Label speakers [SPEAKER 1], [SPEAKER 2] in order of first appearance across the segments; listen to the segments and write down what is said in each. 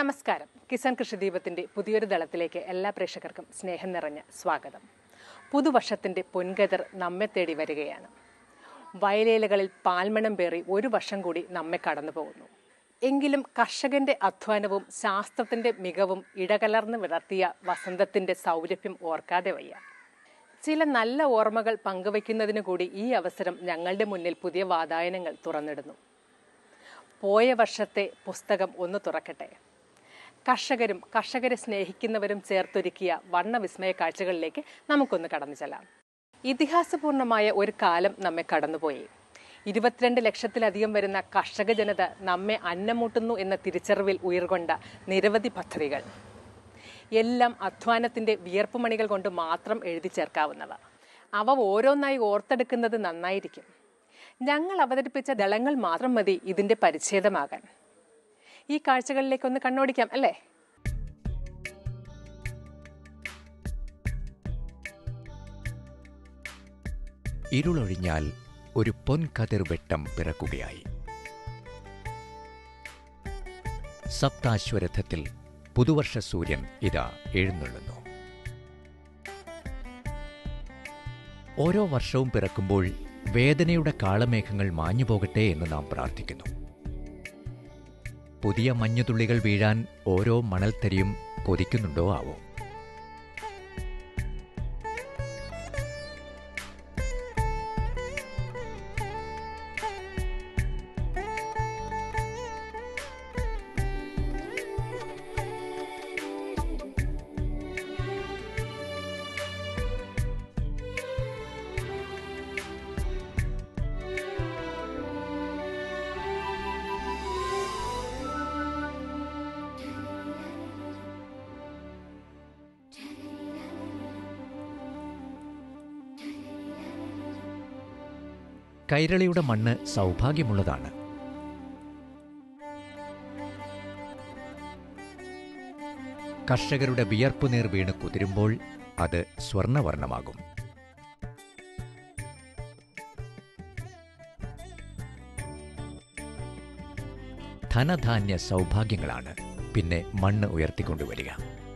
[SPEAKER 1] നമസ്കാരം കിസാൻ കൃഷിദീപത്തിന്റെ പുതിയൊരു ദളത്തിലേക്ക് എല്ലാ പ്രേക്ഷകർക്കും സ്നേഹം നിറഞ്ഞ സ്വാഗതം പുതുവർഷത്തിന്റെ പൊൻകതിർ നമ്മെ തേടി വരികയാണ് വയലേലകളിൽ പാൽമണം പേറി ഒരു വർഷം കൂടി നമ്മെ കടന്നു പോകുന്നു എങ്കിലും കർഷകന്റെ അധ്വാനവും ശാസ്ത്രത്തിന്റെ മികവും ഇടകലർന്ന് വിടർത്തിയ വസന്തത്തിന്റെ സൗരഭ്യം ഓർക്കാതെ വയ്യ ചില നല്ല ഓർമ്മകൾ പങ്കുവയ്ക്കുന്നതിന് കൂടി ഈ അവസരം ഞങ്ങളുടെ മുന്നിൽ പുതിയ വാതായനങ്ങൾ തുറന്നിടുന്നു പോയ വർഷത്തെ പുസ്തകം ഒന്ന് തുറക്കട്ടെ കർഷകരും കർഷകരെ സ്നേഹിക്കുന്നവരും ചേർത്തൊരുക്കിയ വർണ്ണവിസ്മയ കാഴ്ചകളിലേക്ക് നമുക്കൊന്ന് കടന്നു ചെല്ലാം ഇതിഹാസപൂർണമായ ഒരു കാലം നമ്മെ കടന്നുപോയി ഇരുപത്തിരണ്ട് ലക്ഷത്തിലധികം വരുന്ന കർഷക ജനത നമ്മെ അന്നമൂട്ടുന്നു എന്ന തിരിച്ചറിവിൽ ഉയർകൊണ്ട നിരവധി പദ്ധതികൾ എല്ലാം അധ്വാനത്തിന്റെ വിയർപ്പുമണികൾ കൊണ്ട് മാത്രം എഴുതി ചേർക്കാവുന്നവ അവ ഓരോന്നായി ഓർത്തെടുക്കുന്നത് നന്നായിരിക്കും ഞങ്ങൾ അവതരിപ്പിച്ച ദളങ്ങൾ മാത്രം മതി ഇതിന്റെ പരിച്ഛേദമാകാൻ ഈ കാഴ്ചകളിലേക്കൊന്ന് കണ്ണോടിക്കാം അല്ലേ
[SPEAKER 2] ഇരുളൊഴിഞ്ഞാൽ ഒരു പൊൻകതിർ വെട്ടം പിറക്കുകയായി സപ്താശ്വരഥത്തിൽ പുതുവർഷ സൂര്യൻ ഇതാ എഴുന്നള്ളുന്നു ഓരോ വർഷവും പിറക്കുമ്പോൾ വേദനയുടെ കാളമേഘങ്ങൾ മാഞ്ഞുപോകട്ടെ എന്ന് നാം പ്രാർത്ഥിക്കുന്നു പുതിയ മഞ്ഞുതുള്ളികൾ വീഴാൻ ഓരോ മണൽത്തരിയും കൊതിക്കുന്നുണ്ടോ ആവോ കൈരളിയുടെ മണ്ണ് സൗഭാഗ്യമുള്ളതാണ് കർഷകരുടെ വിയർപ്പുനീർ വീണ് കുതിരുമ്പോൾ അത് സ്വർണവർണ്ണമാകും ധനധാന്യ സൗഭാഗ്യങ്ങളാണ് പിന്നെ മണ്ണ് ഉയർത്തിക്കൊണ്ടുവരിക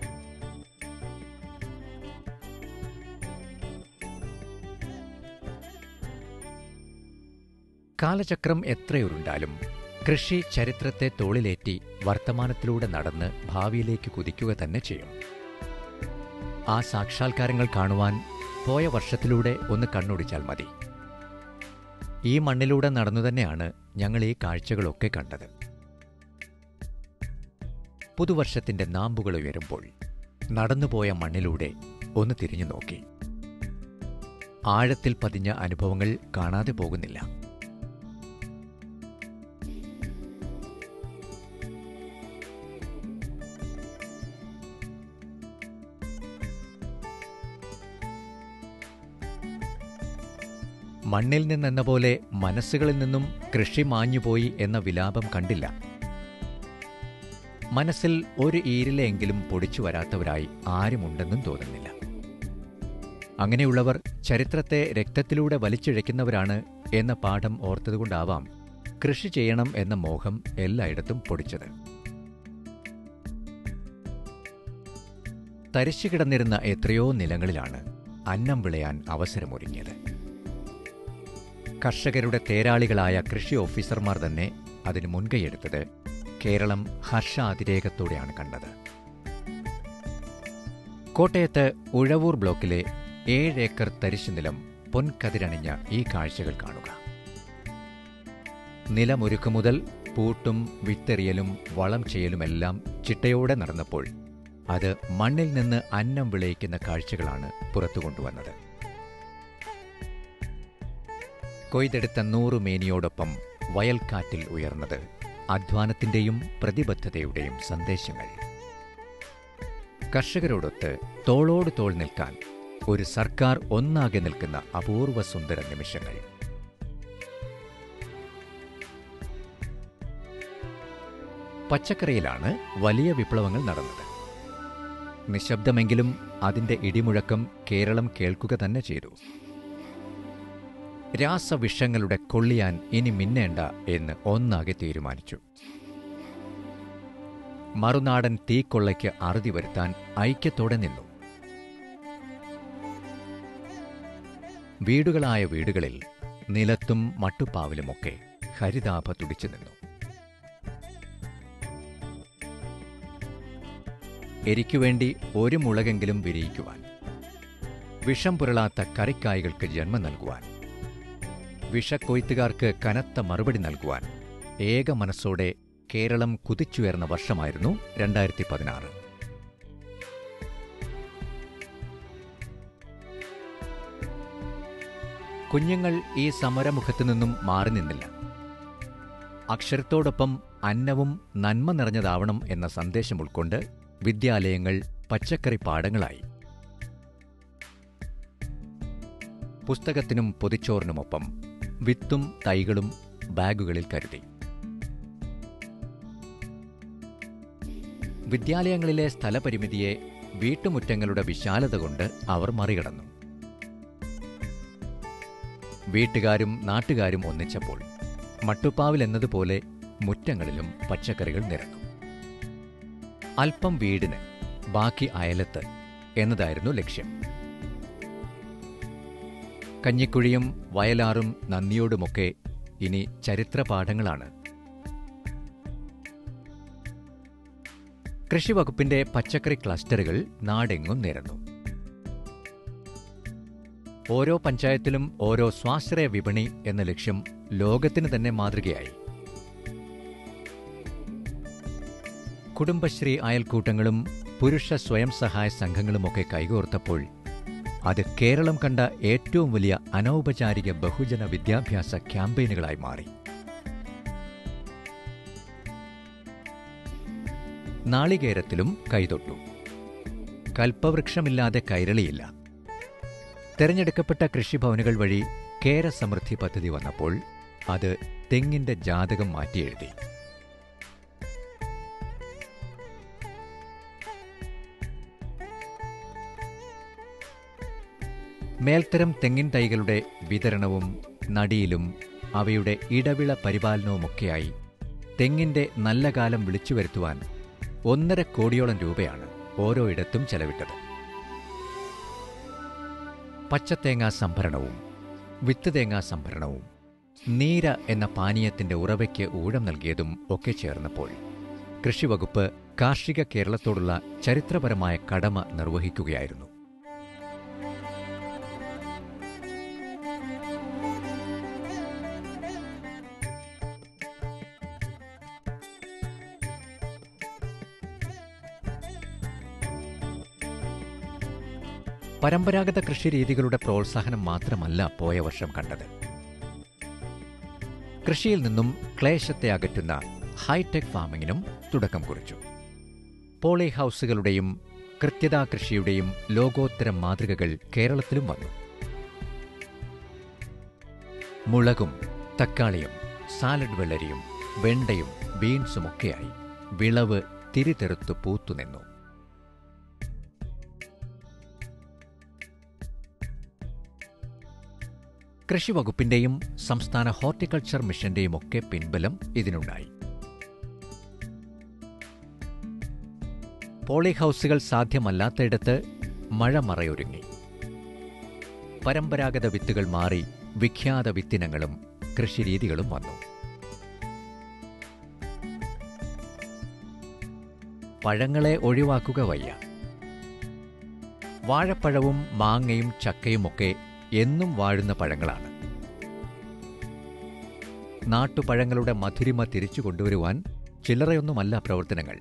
[SPEAKER 2] കാലചക്രം എത്രയുരുണ്ടാലും കൃഷി ചരിത്രത്തെ തോളിലേറ്റി വർത്തമാനത്തിലൂടെ നടന്ന് ഭാവിയിലേക്ക് കുതിക്കുക തന്നെ ചെയ്യും ആ സാക്ഷാത്കാരങ്ങൾ കാണുവാൻ പോയ വർഷത്തിലൂടെ ഒന്ന് കണ്ണൊടിച്ചാൽ മതി ഈ മണ്ണിലൂടെ നടന്നു തന്നെയാണ് ഞങ്ങൾ ഈ കാഴ്ചകളൊക്കെ കണ്ടത് പുതുവർഷത്തിന്റെ നാമ്പുകൾ ഉയരുമ്പോൾ നടന്നുപോയ മണ്ണിലൂടെ ഒന്ന് തിരിഞ്ഞു നോക്കി ആഴത്തിൽ പതിഞ്ഞ അനുഭവങ്ങൾ കാണാതെ പോകുന്നില്ല മണ്ണിൽ നിന്നെന്ന പോലെ മനസ്സുകളിൽ നിന്നും കൃഷി മാഞ്ഞുപോയി എന്ന വിലാപം കണ്ടില്ല മനസ്സിൽ ഒരു ഈരിലെങ്കിലും പൊടിച്ചു വരാത്തവരായി ആരുമുണ്ടെന്നും തോന്നുന്നില്ല അങ്ങനെയുള്ളവർ ചരിത്രത്തെ രക്തത്തിലൂടെ വലിച്ചിഴയ്ക്കുന്നവരാണ് എന്ന പാഠം ഓർത്തതുകൊണ്ടാവാം കൃഷി ചെയ്യണം എന്ന മോഹം എല്ലായിടത്തും പൊടിച്ചത് തരിശു കിടന്നിരുന്ന എത്രയോ നിലങ്ങളിലാണ് അന്നം വിളയാൻ അവസരമൊരുങ്ങിയത് കർഷകരുടെ തേരാളികളായ കൃഷി ഓഫീസർമാർ തന്നെ അതിന് മുൻകൈയെടുത്തത് കേരളം ഹർഷാതിരേകത്തോടെയാണ് കണ്ടത് കോട്ടയത്ത് ഉഴവൂർ ബ്ലോക്കിലെ ഏഴേക്കർ തരിശു നിലം പൊൻകതിരണിഞ്ഞ ഈ കാഴ്ചകൾ കാണുക നിലമൊരുക്കു മുതൽ പൂട്ടും വിത്തെറിയലും വളം ചെയ്യലുമെല്ലാം ചിട്ടയോടെ നടന്നപ്പോൾ അത് മണ്ണിൽ നിന്ന് അന്നം വിളയിക്കുന്ന കാഴ്ചകളാണ് പുറത്തു കൊണ്ടുവന്നത് കൊയ്തെടുത്ത നൂറു മേനിയോടൊപ്പം വയൽക്കാറ്റിൽ ഉയർന്നത് അധ്വാനത്തിന്റെയും പ്രതിബദ്ധതയുടെയും സന്ദേശങ്ങൾ കർഷകരോടൊത്ത് തോളോട് തോൾ നിൽക്കാൻ ഒരു സർക്കാർ ഒന്നാകെ നിൽക്കുന്ന അപൂർവ സുന്ദര നിമിഷങ്ങൾ പച്ചക്കറിയിലാണ് വലിയ വിപ്ലവങ്ങൾ നടന്നത് നിശബ്ദമെങ്കിലും അതിന്റെ ഇടിമുഴക്കം കേരളം കേൾക്കുക തന്നെ ചെയ്തു രാസവിഷങ്ങളുടെ കൊള്ളിയാൻ ഇനി മിന്നേണ്ട എന്ന് ഒന്നാകെ തീരുമാനിച്ചു മറുനാടൻ തീക്കൊള്ളയ്ക്ക് അറുതി വരുത്താൻ ഐക്യത്തോടെ നിന്നു വീടുകളായ വീടുകളിൽ നിലത്തും മട്ടുപ്പാവിലുമൊക്കെ ഹരിതാഭ തുടിച്ചു നിന്നു എരിക്കുവേണ്ടി ഒരു മുളകെങ്കിലും വിരിയിക്കുവാൻ വിഷം പുരളാത്ത കറിക്കായ്കൾക്ക് ജന്മം നൽകുവാൻ വിഷക്കൊയ്ത്തുകാർക്ക് കനത്ത മറുപടി നൽകുവാൻ ഏക മനസ്സോടെ കേരളം കുതിച്ചുയർന്ന വർഷമായിരുന്നു രണ്ടായിരത്തി പതിനാറ് കുഞ്ഞുങ്ങൾ ഈ സമരമുഖത്തു നിന്നും മാറി നിന്നില്ല അക്ഷരത്തോടൊപ്പം അന്നവും നന്മ നിറഞ്ഞതാവണം എന്ന സന്ദേശം ഉൾക്കൊണ്ട് വിദ്യാലയങ്ങൾ പച്ചക്കറി പാടങ്ങളായി പുസ്തകത്തിനും പൊതിച്ചോറിനുമൊപ്പം വിത്തും തൈകളും ബാഗുകളിൽ കരുതി വിദ്യാലയങ്ങളിലെ സ്ഥലപരിമിതിയെ വീട്ടുമുറ്റങ്ങളുടെ വിശാലത കൊണ്ട് അവർ മറികടന്നു വീട്ടുകാരും നാട്ടുകാരും ഒന്നിച്ചപ്പോൾ മട്ടുപ്പാവിൽ എന്നതുപോലെ മുറ്റങ്ങളിലും പച്ചക്കറികൾ നിരന്നു അല്പം വീടിന് ബാക്കി അയലത്ത് എന്നതായിരുന്നു ലക്ഷ്യം കഞ്ഞിക്കുഴിയും വയലാറും നന്ദിയോടുമൊക്കെ ഇനി ചരിത്രപാഠങ്ങളാണ് കൃഷിവകുപ്പിന്റെ പച്ചക്കറി ക്ലസ്റ്ററുകൾ നാടെങ്ങും നിരന്നു ഓരോ പഞ്ചായത്തിലും ഓരോ സ്വാശ്രയ വിപണി എന്ന ലക്ഷ്യം ലോകത്തിന് തന്നെ മാതൃകയായി കുടുംബശ്രീ അയൽക്കൂട്ടങ്ങളും പുരുഷ സ്വയം സഹായ സംഘങ്ങളുമൊക്കെ കൈകോർത്തപ്പോൾ അത് കേരളം കണ്ട ഏറ്റവും വലിയ അനൗപചാരിക ബഹുജന വിദ്യാഭ്യാസ ക്യാമ്പയിനുകളായി മാറി നാളികേരത്തിലും കൈതൊട്ടു കൽപ്പവൃക്ഷമില്ലാതെ കൈരളിയില്ല തെരഞ്ഞെടുക്കപ്പെട്ട കൃഷിഭവനുകൾ വഴി കേരസമൃദ്ധി പദ്ധതി വന്നപ്പോൾ അത് തെങ്ങിന്റെ ജാതകം മാറ്റിയെഴുതി മേൽത്തരം തെങ്ങിൻ തൈകളുടെ വിതരണവും നടിയിലും അവയുടെ ഇടവിള പരിപാലനവുമൊക്കെയായി തെങ്ങിന്റെ നല്ല കാലം വിളിച്ചു വരുത്തുവാൻ ഒന്നര കോടിയോളം രൂപയാണ് ഓരോ ഇടത്തും ചെലവിട്ടത് പച്ചത്തേങ്ങാ സംഭരണവും വിത്ത് തേങ്ങാ സംഭരണവും നീര എന്ന പാനീയത്തിന്റെ ഉറവയ്ക്ക് ഊഴം നൽകിയതും ഒക്കെ ചേർന്നപ്പോൾ കൃഷിവകുപ്പ് കാർഷിക കേരളത്തോടുള്ള ചരിത്രപരമായ കടമ നിർവഹിക്കുകയായിരുന്നു പരമ്പരാഗത കൃഷിരീതികളുടെ പ്രോത്സാഹനം മാത്രമല്ല പോയ വർഷം കണ്ടത് കൃഷിയിൽ നിന്നും ക്ലേശത്തെ അകറ്റുന്ന ഹൈടെക് ഫാമിങ്ങിനും തുടക്കം കുറിച്ചു പോളി ഹൗസുകളുടെയും കൃത്യതാ കൃഷിയുടെയും ലോകോത്തര മാതൃകകൾ കേരളത്തിലും വന്നു മുളകും തക്കാളിയും സാലഡ് വെള്ളരിയും വെണ്ടയും ബീൻസുമൊക്കെയായി വിളവ് തിരിതെറുത്തു പൂത്തുനിന്നു കൃഷിവകുപ്പിന്റെയും സംസ്ഥാന ഹോർട്ടിക്കൾച്ചർ മിഷന്റെയും ഒക്കെ പിൻബലം ഇതിനുണ്ടായി പോളി ഹൗസുകൾ സാധ്യമല്ലാത്തയിടത്ത് മഴ മറയൊരുങ്ങി പരമ്പരാഗത വിത്തുകൾ മാറി വിഖ്യാത വിത്തിനങ്ങളും കൃഷിരീതികളും വന്നു പഴങ്ങളെ ഒഴിവാക്കുക വയ്യ വാഴപ്പഴവും മാങ്ങയും ചക്കയുമൊക്കെ എന്നും വാഴുന്ന പഴങ്ങളാണ് നാട്ടുപഴങ്ങളുടെ മധുരിമ തിരിച്ചു കൊണ്ടുവരുവാൻ ചില്ലറയൊന്നുമല്ല പ്രവർത്തനങ്ങൾ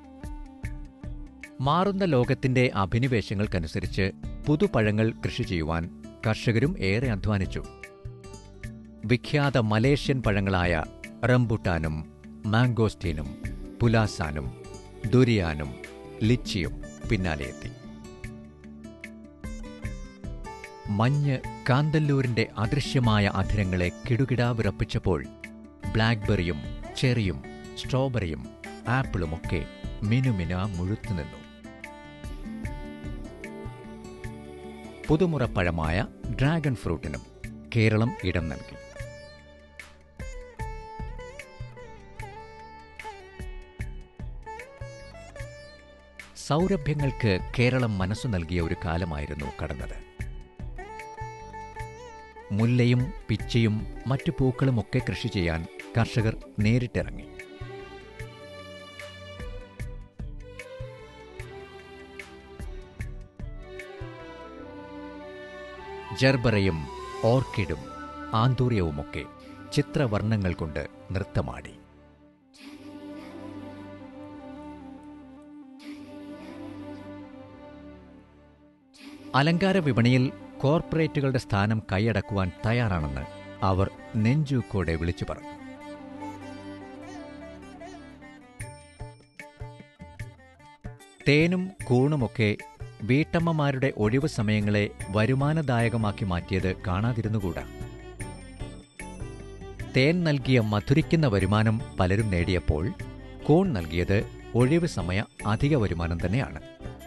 [SPEAKER 2] മാറുന്ന ലോകത്തിന്റെ അഭിനിവേശങ്ങൾക്കനുസരിച്ച് പുതുപഴങ്ങൾ കൃഷി ചെയ്യുവാൻ കർഷകരും ഏറെ അധ്വാനിച്ചു വിഖ്യാത മലേഷ്യൻ പഴങ്ങളായ റംബുട്ടാനും മാംഗോസ്റ്റീനും പുലാസാനും ദുരിയാനും ലിച്ചിയും പിന്നാലെയെത്തി മഞ്ഞ് കാന്തല്ലൂരിന്റെ അദൃശ്യമായ അധരങ്ങളെ കിടുകിടാ വിറപ്പിച്ചപ്പോൾ ബ്ലാക്ക്ബെറിയും ചെറിയും സ്ട്രോബെറിയും ആപ്പിളുമൊക്കെ മിനുമിന മുഴുത്തുനിന്നു പുതുമുറപ്പഴമായ ഡ്രാഗൺ ഫ്രൂട്ടിനും കേരളം ഇടം നൽകി സൗരഭ്യങ്ങൾക്ക് കേരളം മനസ്സു നൽകിയ ഒരു കാലമായിരുന്നു കടന്നത് മുല്ലയും പിച്ചയും മറ്റു പൂക്കളുമൊക്കെ കൃഷി ചെയ്യാൻ കർഷകർ നേരിട്ടിറങ്ങി ജർബറയും ഓർക്കിഡും ആന്തൂര്യവുമൊക്കെ ചിത്രവർണ്ണങ്ങൾ കൊണ്ട് നൃത്തമാടി അലങ്കാര വിപണിയിൽ കോർപ്പറേറ്റുകളുടെ സ്ഥാനം കൈയടക്കുവാൻ തയ്യാറാണെന്ന് അവർ നെഞ്ചൂക്കോടെ വിളിച്ചു പറഞ്ഞു തേനും കൂണുമൊക്കെ വീട്ടമ്മമാരുടെ ഒഴിവു സമയങ്ങളെ വരുമാനദായകമാക്കി മാറ്റിയത് കാണാതിരുന്നുകൂടാ തേൻ നൽകിയ മധുരിക്കുന്ന വരുമാനം പലരും നേടിയപ്പോൾ കൂൺ നൽകിയത് ഒഴിവ് സമയ അധിക വരുമാനം തന്നെയാണ്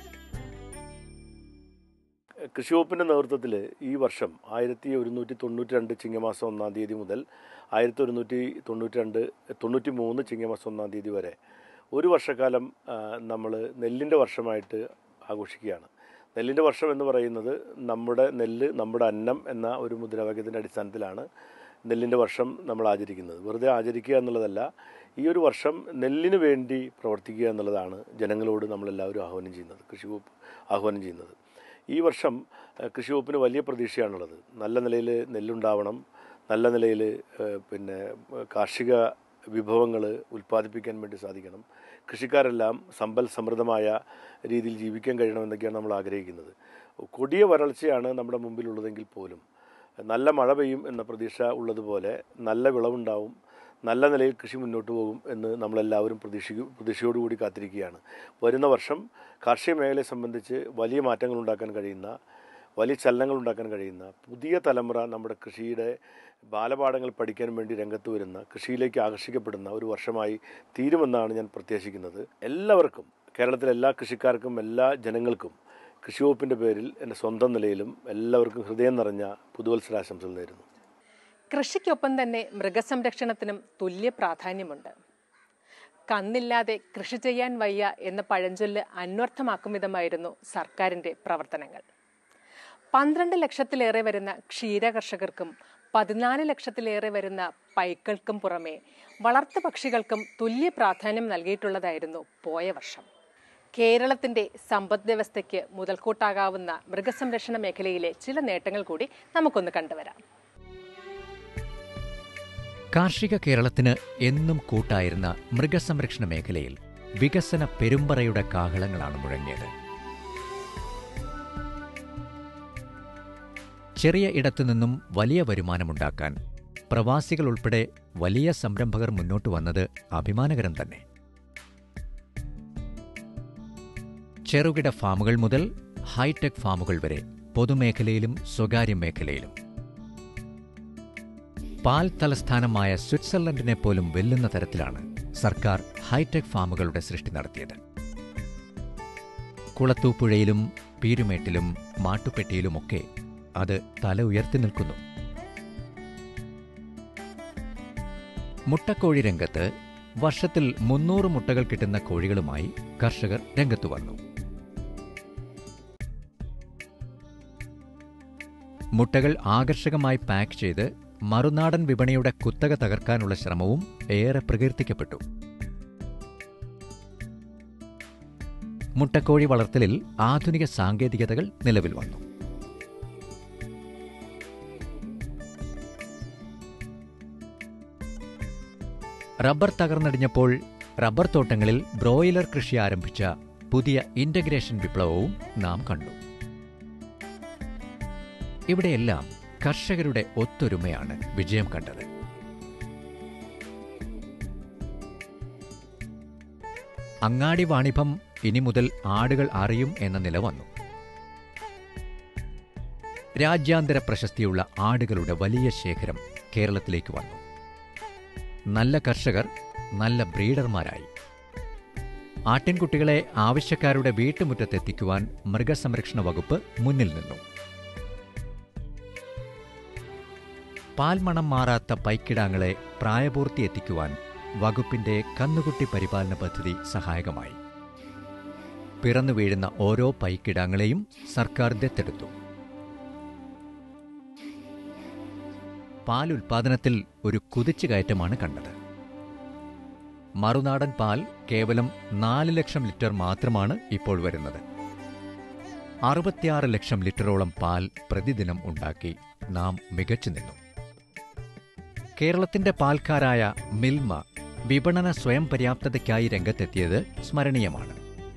[SPEAKER 3] കൃഷി വകുപ്പിൻ്റെ നേതൃത്വത്തിൽ ഈ വർഷം ആയിരത്തി ഒരുന്നൂറ്റി തൊണ്ണൂറ്റി രണ്ട് ചിങ്ങമാസം ഒന്നാം തീയതി മുതൽ ആയിരത്തി ഒരുന്നൂറ്റി തൊണ്ണൂറ്റി രണ്ട് തൊണ്ണൂറ്റി മൂന്ന് ചിങ്ങമാസം ഒന്നാം തീയതി വരെ ഒരു വർഷക്കാലം നമ്മൾ നെല്ലിൻ്റെ വർഷമായിട്ട് ആഘോഷിക്കുകയാണ് നെല്ലിൻ്റെ വർഷം എന്ന് പറയുന്നത് നമ്മുടെ നെല്ല് നമ്മുടെ അന്നം എന്ന ഒരു മുദ്രാവാക്യത്തിൻ്റെ അടിസ്ഥാനത്തിലാണ് നെല്ലിൻ്റെ വർഷം നമ്മൾ ആചരിക്കുന്നത് വെറുതെ ആചരിക്കുക എന്നുള്ളതല്ല ഈ ഒരു വർഷം നെല്ലിന് വേണ്ടി പ്രവർത്തിക്കുക എന്നുള്ളതാണ് ജനങ്ങളോട് നമ്മളെല്ലാവരും ആഹ്വാനം ചെയ്യുന്നത് കൃഷി വകുപ്പ് ആഹ്വാനം ചെയ്യുന്നത് ഈ വർഷം ഏഹ്, കൃഷി വകുപ്പിന് വലിയ പ്രതീക്ഷയാണുള്ളത് നല്ല നിലയിൽ നെല്ലുണ്ടാവണം നല്ല നിലയിൽ ഏഹ്, പിന്നെ ഏഹ്, കാർഷിക വിഭവങ്ങൾ ഉൽപ്പാദിപ്പിക്കാൻ വേണ്ടി സാധിക്കണം കൃഷിക്കാരെല്ലാം സമ്പൽ സമൃദ്ധമായ രീതിയിൽ ജീവിക്കാൻ കഴിയണമെന്നൊക്കെയാണ് നമ്മൾ ആഗ്രഹിക്കുന്നത് കൊടിയ വരൾച്ചയാണ് നമ്മുടെ മുമ്പിലുള്ളതെങ്കിൽ പോലും നല്ല മഴ പെയ്യും എന്ന പ്രതീക്ഷ ഉള്ളതുപോലെ നല്ല വിളവുണ്ടാവും നല്ല നിലയിൽ കൃഷി മുന്നോട്ട് പോകും എന്ന് നമ്മളെല്ലാവരും പ്രതീക്ഷിക്കും പ്രതീക്ഷയോടുകൂടി കാത്തിരിക്കുകയാണ് വരുന്ന വർഷം കാർഷിക മേഖലയെ സംബന്ധിച്ച് വലിയ മാറ്റങ്ങൾ ഉണ്ടാക്കാൻ കഴിയുന്ന വലിയ ചലനങ്ങൾ ഉണ്ടാക്കാൻ കഴിയുന്ന പുതിയ തലമുറ നമ്മുടെ കൃഷിയുടെ ബാലപാഠങ്ങൾ പഠിക്കാൻ വേണ്ടി രംഗത്ത് വരുന്ന കൃഷിയിലേക്ക് ആകർഷിക്കപ്പെടുന്ന ഒരു വർഷമായി തീരുമെന്നാണ് ഞാൻ പ്രത്യാശിക്കുന്നത് എല്ലാവർക്കും കേരളത്തിലെ എല്ലാ കൃഷിക്കാർക്കും എല്ലാ ജനങ്ങൾക്കും കൃഷി വകുപ്പിൻ്റെ പേരിൽ എൻ്റെ സ്വന്തം നിലയിലും എല്ലാവർക്കും ഹൃദയം നിറഞ്ഞ പുതുവത്സരാശംസകൾ നേരുന്നു
[SPEAKER 1] കൃഷിക്കൊപ്പം തന്നെ മൃഗസംരക്ഷണത്തിനും തുല്യ പ്രാധാന്യമുണ്ട് കന്നില്ലാതെ കൃഷി ചെയ്യാൻ വയ്യ എന്ന പഴഞ്ചൊല്ല് അന്വർത്ഥമാക്കും വിധമായിരുന്നു സർക്കാരിൻ്റെ പ്രവർത്തനങ്ങൾ പന്ത്രണ്ട് ലക്ഷത്തിലേറെ വരുന്ന ക്ഷീര കർഷകർക്കും പതിനാല് ലക്ഷത്തിലേറെ വരുന്ന പൈക്കൾക്കും പുറമെ വളർത്തു പക്ഷികൾക്കും തുല്യ പ്രാധാന്യം നൽകിയിട്ടുള്ളതായിരുന്നു പോയ വർഷം കേരളത്തിന്റെ സമ്പദ് വ്യവസ്ഥയ്ക്ക് മുതൽക്കൂട്ടാകാവുന്ന മൃഗസംരക്ഷണ മേഖലയിലെ ചില നേട്ടങ്ങൾ കൂടി നമുക്കൊന്ന് കണ്ടുവരാം
[SPEAKER 2] കാർഷിക കേരളത്തിന് എന്നും കൂട്ടായിരുന്ന മൃഗസംരക്ഷണ മേഖലയിൽ വികസന പെരുമ്പറയുടെ കാഹളങ്ങളാണ് മുഴങ്ങിയത് ചെറിയ ഇടത്തുനിന്നും വലിയ വരുമാനമുണ്ടാക്കാൻ പ്രവാസികൾ ഉൾപ്പെടെ വലിയ സംരംഭകർ മുന്നോട്ട് വന്നത് അഭിമാനകരം തന്നെ ചെറുകിട ഫാമുകൾ മുതൽ ഹൈടെക് ഫാമുകൾ വരെ പൊതുമേഖലയിലും സ്വകാര്യ മേഖലയിലും പാൽ തലസ്ഥാനമായ സ്വിറ്റ്സർലൻഡിനെ പോലും വെല്ലുന്ന തരത്തിലാണ് സർക്കാർ ഹൈടെക് ഫാമുകളുടെ സൃഷ്ടി നടത്തിയത് കുളത്തൂപ്പുഴയിലും പീരുമേട്ടിലും മാട്ടുപ്പെട്ടിയിലുമൊക്കെ അത് തല ഉയർത്തി നിൽക്കുന്നു മുട്ടക്കോഴി രംഗത്ത് വർഷത്തിൽ മുന്നൂറ് മുട്ടകൾ കിട്ടുന്ന കോഴികളുമായി കർഷകർ രംഗത്തു വന്നു മുട്ടകൾ ആകർഷകമായി പാക്ക് ചെയ്ത് മറുനാടൻ വിപണിയുടെ കുത്തക തകർക്കാനുള്ള ശ്രമവും ഏറെ പ്രകീർത്തിക്കപ്പെട്ടു മുട്ടക്കോഴി വളർത്തലിൽ ആധുനിക സാങ്കേതികതകൾ നിലവിൽ വന്നു റബ്ബർ തകർന്നടിഞ്ഞപ്പോൾ റബ്ബർ തോട്ടങ്ങളിൽ ബ്രോയിലർ കൃഷി ആരംഭിച്ച പുതിയ ഇന്റഗ്രേഷൻ വിപ്ലവവും നാം കണ്ടു ഇവിടെയെല്ലാം കർഷകരുടെ ഒത്തൊരുമയാണ് വിജയം കണ്ടത് അങ്ങാടി വാണിഭം ഇനി മുതൽ ആടുകൾ അറിയും എന്ന നില വന്നു രാജ്യാന്തര പ്രശസ്തിയുള്ള ആടുകളുടെ വലിയ ശേഖരം കേരളത്തിലേക്ക് വന്നു നല്ല കർഷകർ നല്ല ബ്രീഡർമാരായി ആട്ടിൻകുട്ടികളെ ആവശ്യക്കാരുടെ വീട്ടുമുറ്റത്തെത്തിക്കുവാൻ മൃഗസംരക്ഷണ വകുപ്പ് മുന്നിൽ നിന്നു പാൽമണം മാറാത്ത പൈക്കിടാങ്ങളെ പ്രായപൂർത്തി എത്തിക്കുവാൻ വകുപ്പിന്റെ കന്നുകുട്ടി പരിപാലന പദ്ധതി സഹായകമായി പിറന്നു വീഴുന്ന ഓരോ പൈക്കിടാങ്ങളെയും സർക്കാർ ദത്തെടുത്തു പാൽ ഉൽപാദനത്തിൽ ഒരു കുതിച്ചുകയറ്റമാണ് കണ്ടത് മറുനാടൻ പാൽ കേവലം നാല് ലക്ഷം ലിറ്റർ മാത്രമാണ് ഇപ്പോൾ വരുന്നത് അറുപത്തിയാറ് ലക്ഷം ലിറ്ററോളം പാൽ പ്രതിദിനം ഉണ്ടാക്കി നാം മികച്ചു നിന്നു കേരളത്തിന്റെ പാൽക്കാരായ മിൽമ വിപണന സ്വയം പര്യാപ്തതയ്ക്കായി രംഗത്തെത്തിയത് സ്മരണീയമാണ്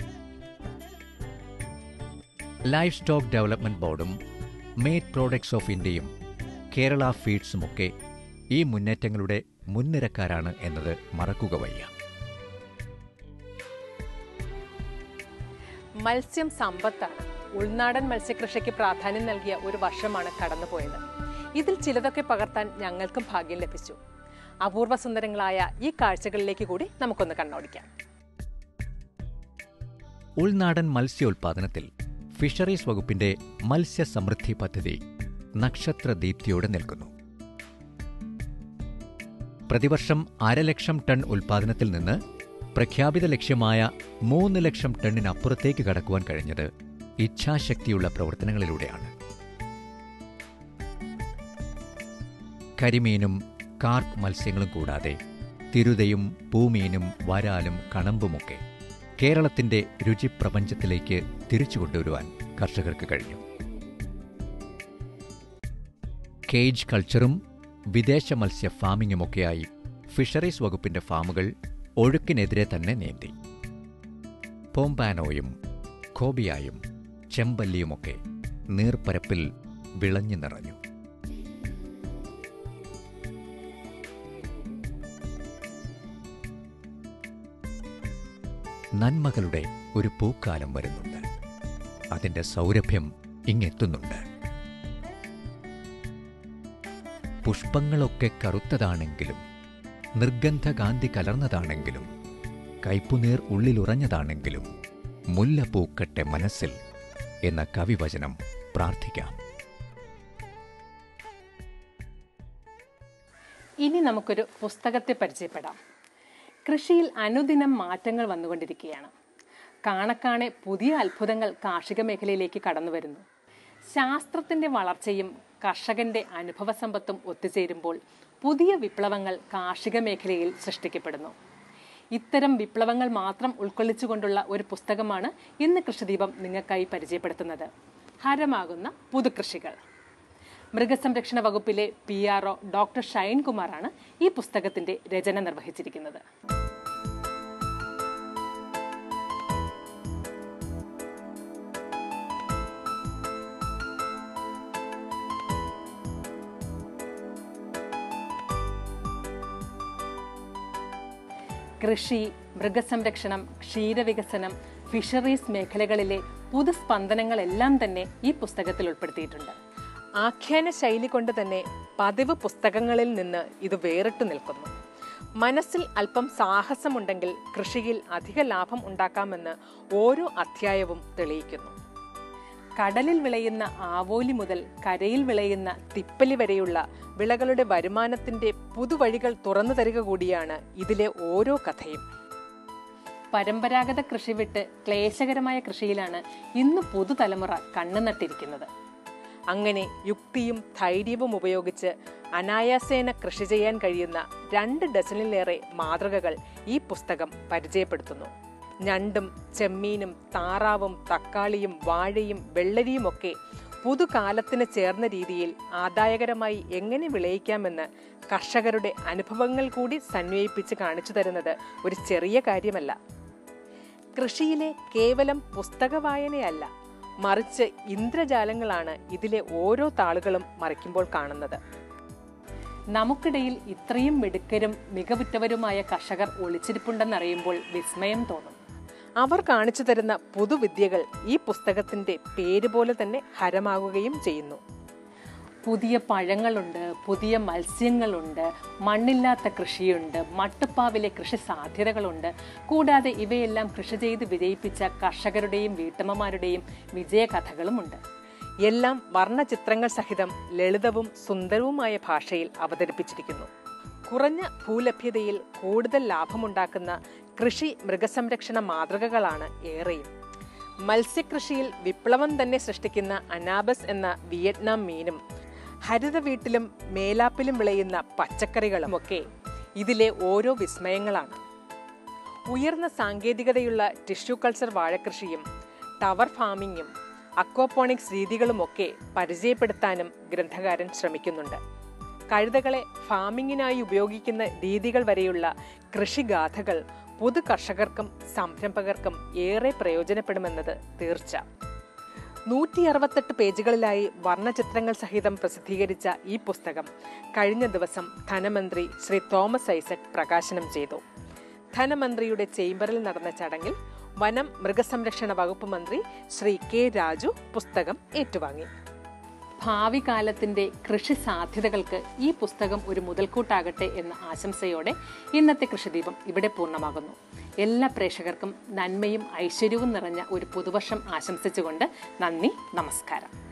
[SPEAKER 2] ലൈഫ് സ്റ്റോക്ക് ഡെവലപ്മെന്റ് ബോർഡും മേറ്റ് പ്രോഡക്ട്സ് ഓഫ് ഇന്ത്യയും കേരള ഫീഡ്സുമൊക്കെ ഈ മുന്നേറ്റങ്ങളുടെ മുൻനിരക്കാരാണ് എന്നത് മറക്കുക വയ്യ
[SPEAKER 1] മത്സ്യം സമ്പത്താണ് ഉൾനാടൻ മത്സ്യകൃഷിക്ക് പ്രാധാന്യം നൽകിയ ഒരു വർഷമാണ് കടന്നുപോയത് ഇതിൽ ചിലതൊക്കെ പകർത്താൻ ഞങ്ങൾക്കും ഭാഗ്യം ലഭിച്ചു അപൂർവ സുന്ദരങ്ങളായ ഈ കാഴ്ചകളിലേക്ക് കൂടി നമുക്കൊന്ന് കണ്ണോടിക്കാം
[SPEAKER 2] ഉൾനാടൻ മത്സ്യോൽപാദനത്തിൽ ഫിഷറീസ് വകുപ്പിന്റെ മത്സ്യസമൃദ്ധി പദ്ധതി നക്ഷത്രദീപ്തിയോടെ നിൽക്കുന്നു പ്രതിവർഷം അരലക്ഷം ടൺ ഉൽപാദനത്തിൽ നിന്ന് പ്രഖ്യാപിത ലക്ഷ്യമായ മൂന്ന് ലക്ഷം ടണ്ണിനപ്പുറത്തേക്ക് കടക്കുവാൻ കഴിഞ്ഞത് ഇച്ഛാശക്തിയുള്ള പ്രവർത്തനങ്ങളിലൂടെയാണ് കരിമീനും കാർപ്പ് മത്സ്യങ്ങളും കൂടാതെ തിരുതയും പൂമീനും വരാലും കണമ്പുമൊക്കെ കേരളത്തിന്റെ രുചിപ്രപഞ്ചത്തിലേക്ക് തിരിച്ചു കൊണ്ടുവരുവാൻ കർഷകർക്ക് കഴിഞ്ഞു കേജ് കൾച്ചറും വിദേശ മത്സ്യ ഫാമിങ്ങുമൊക്കെയായി ഫിഷറീസ് വകുപ്പിന്റെ ഫാമുകൾ ഒഴുക്കിനെതിരെ തന്നെ നീന്തി പോംപാനോയും കോബിയായും ചെമ്പല്ലിയുമൊക്കെ നീർപ്പരപ്പിൽ വിളഞ്ഞു നിറഞ്ഞു നന്മകളുടെ ഒരു പൂക്കാലം വരുന്നുണ്ട് അതിന്റെ സൗരഭ്യം ഇങ്ങെത്തുന്നുണ്ട് പുഷ്പങ്ങളൊക്കെ കറുത്തതാണെങ്കിലും നിർഗന്ധകാന്തി കലർന്നതാണെങ്കിലും കയ്പുനീർ ഉള്ളിലുറഞ്ഞതാണെങ്കിലും മുല്ല പൂക്കട്ടെ മനസ്സിൽ എന്ന കവിവചനം പ്രാർത്ഥിക്കാം
[SPEAKER 1] ഇനി നമുക്കൊരു പുസ്തകത്തെ പരിചയപ്പെടാം കൃഷിയിൽ അനുദിനം മാറ്റങ്ങൾ വന്നുകൊണ്ടിരിക്കുകയാണ് കാണക്കാണെ പുതിയ അത്ഭുതങ്ങൾ കാർഷിക മേഖലയിലേക്ക് കടന്നു വരുന്നു ശാസ്ത്രത്തിന്റെ വളർച്ചയും കർഷകന്റെ അനുഭവ സമ്പത്തും ഒത്തുചേരുമ്പോൾ പുതിയ വിപ്ലവങ്ങൾ കാർഷിക മേഖലയിൽ സൃഷ്ടിക്കപ്പെടുന്നു ഇത്തരം വിപ്ലവങ്ങൾ മാത്രം ഉൾക്കൊള്ളിച്ചുകൊണ്ടുള്ള ഒരു പുസ്തകമാണ് ഇന്ന് കൃഷിദീപം നിങ്ങൾക്കായി പരിചയപ്പെടുത്തുന്നത് ഹരമാകുന്ന പുതുകൃഷികൾ മൃഗസംരക്ഷണ വകുപ്പിലെ P R O doctor Shine കുമാറാണ് ഈ പുസ്തകത്തിന്റെ രചന നിർവഹിച്ചിരിക്കുന്നത് കൃഷി മൃഗസംരക്ഷണം ക്ഷീരവികസനം ഫിഷറീസ് മേഖലകളിലെ പുതുസ്പന്ദനങ്ങളെല്ലാം തന്നെ ഈ പുസ്തകത്തിൽ ഉൾപ്പെടുത്തിയിട്ടുണ്ട് ആഖ്യാന ശൈലി കൊണ്ട് തന്നെ പതിവ് പുസ്തകങ്ങളിൽ നിന്ന് ഇത് വേറിട്ടു നിൽക്കുന്നു മനസ്സിൽ അല്പം സാഹസമുണ്ടെങ്കിൽ കൃഷിയിൽ അധിക ലാഭം ഉണ്ടാക്കാമെന്ന് ഓരോ അധ്യായവും തെളിയിക്കുന്നു കടലിൽ വിളയുന്ന ആവോലി മുതൽ കരയിൽ വിളയുന്ന തിപ്പലി വരെയുള്ള വിളകളുടെ വരുമാനത്തിന്റെ പുതുവഴികൾ തുറന്നു തരിക കൂടിയാണ് ഇതിലെ ഓരോ കഥയും പരമ്പരാഗത കൃഷി വിട്ട് ക്ലേശകരമായ കൃഷിയിലാണ് ഇന്ന് പുതുതലമുറ കണ്ണുനട്ടിരിക്കുന്നത് അങ്ങനെ യുക്തിയും ധൈര്യവും ഉപയോഗിച്ച് അനായാസേന കൃഷി ചെയ്യാൻ കഴിയുന്ന രണ്ട് ഡസനിലേറെ മാതൃകകൾ ഈ പുസ്തകം പരിചയപ്പെടുത്തുന്നു ഞണ്ടും ചെമ്മീനും താറാവും തക്കാളിയും വാഴയും വെള്ളരിയുമൊക്കെ പുതുകാലത്തിന് ചേർന്ന രീതിയിൽ ആദായകരമായി എങ്ങനെ വിളയിക്കാമെന്ന് കർഷകരുടെ അനുഭവങ്ങൾ കൂടി സന്വയിപ്പിച്ച് കാണിച്ചു തരുന്നത് ഒരു ചെറിയ കാര്യമല്ല കൃഷിയിലെ കേവലം പുസ്തക വായനയല്ല മറിച്ച് ഇന്ദ്രജാലങ്ങളാണ് ഇതിലെ ഓരോ താളുകളും മറിക്കുമ്പോൾ കാണുന്നത് നമുക്കിടയിൽ ഇത്രയും മിടുക്കരും മികവുറ്റവരുമായ കർഷകർ ഒളിച്ചിരിപ്പുണ്ടെന്നറിയുമ്പോൾ വിസ്മയം തോന്നും അവർ കാണിച്ചു തരുന്ന പുതുവിദ്യകൾ ഈ പുസ്തകത്തിന്റെ പേര് പോലെ തന്നെ ഹരമാകുകയും ചെയ്യുന്നു പുതിയ പഴങ്ങളുണ്ട് പുതിയ മത്സ്യങ്ങളുണ്ട് മണ്ണില്ലാത്ത കൃഷിയുണ്ട് മട്ടുപ്പാവിലെ കൃഷി സാധ്യതകളുണ്ട് കൂടാതെ ഇവയെല്ലാം കൃഷി ചെയ്ത് വിജയിപ്പിച്ച കർഷകരുടെയും വീട്ടമ്മമാരുടെയും വിജയകഥകളുമുണ്ട് എല്ലാം വർണ്ണചിത്രങ്ങൾ സഹിതം ലളിതവും സുന്ദരവുമായ ഭാഷയിൽ അവതരിപ്പിച്ചിരിക്കുന്നു കുറഞ്ഞ ഭൂലഭ്യതയിൽ കൂടുതൽ ലാഭമുണ്ടാക്കുന്ന കൃഷി മൃഗസംരക്ഷണ മാതൃകകളാണ് ഏറെയും മത്സ്യകൃഷിയിൽ വിപ്ലവം തന്നെ സൃഷ്ടിക്കുന്ന അനാബസ് എന്ന വിയറ്റ്നാം മീനും ഹരിത വീട്ടിലും മേലാപ്പിലും വിളയുന്ന പച്ചക്കറികളുമൊക്കെ ഇതിലെ ഓരോ വിസ്മയങ്ങളാണ് ഉയർന്ന സാങ്കേതികതയുള്ള ടിഷ്യൂ കൾച്ചർ വാഴകൃഷിയും ടവർ ഫാമിങ്ങും അക്വാപോണിക്സ് രീതികളുമൊക്കെ പരിചയപ്പെടുത്താനും ഗ്രന്ഥകാരൻ ശ്രമിക്കുന്നുണ്ട് കഴുതകളെ ഫാമിങ്ങിനായി ഉപയോഗിക്കുന്ന രീതികൾ വരെയുള്ള കൃഷിഗാഥകൾ പുതു കർഷകർക്കും സംരംഭകർക്കും ഏറെ പ്രയോജനപ്പെടുമെന്നത് തീർച്ച നൂറ്റി അറുപത്തെട്ട് പേജുകളിലായി വർണ്ണചിത്രങ്ങൾ സഹിതം പ്രസിദ്ധീകരിച്ച ഈ പുസ്തകം കഴിഞ്ഞ ദിവസം ധനമന്ത്രി ശ്രീ തോമസ് ഐസക് പ്രകാശനം ചെയ്തു ധനമന്ത്രിയുടെ ചേംബറിൽ നടന്ന ചടങ്ങിൽ വനം മൃഗസംരക്ഷണ വകുപ്പ് മന്ത്രി ശ്രീ കെ രാജു പുസ്തകം ഏറ്റുവാങ്ങി ഭാവി കാലത്തിന്റെ കൃഷി സാധ്യതകൾക്ക് ഈ പുസ്തകം ഒരു മുതൽക്കൂട്ടാകട്ടെ എന്ന ആശംസയോടെ ഇന്നത്തെ കൃഷിദീപം ഇവിടെ പൂർണ്ണമാകുന്നു എല്ലാ പ്രേക്ഷകർക്കും നന്മയും ഐശ്വര്യവും നിറഞ്ഞ ഒരു പുതുവർഷം ആശംസിച്ചുകൊണ്ട് നന്ദി നമസ്കാരം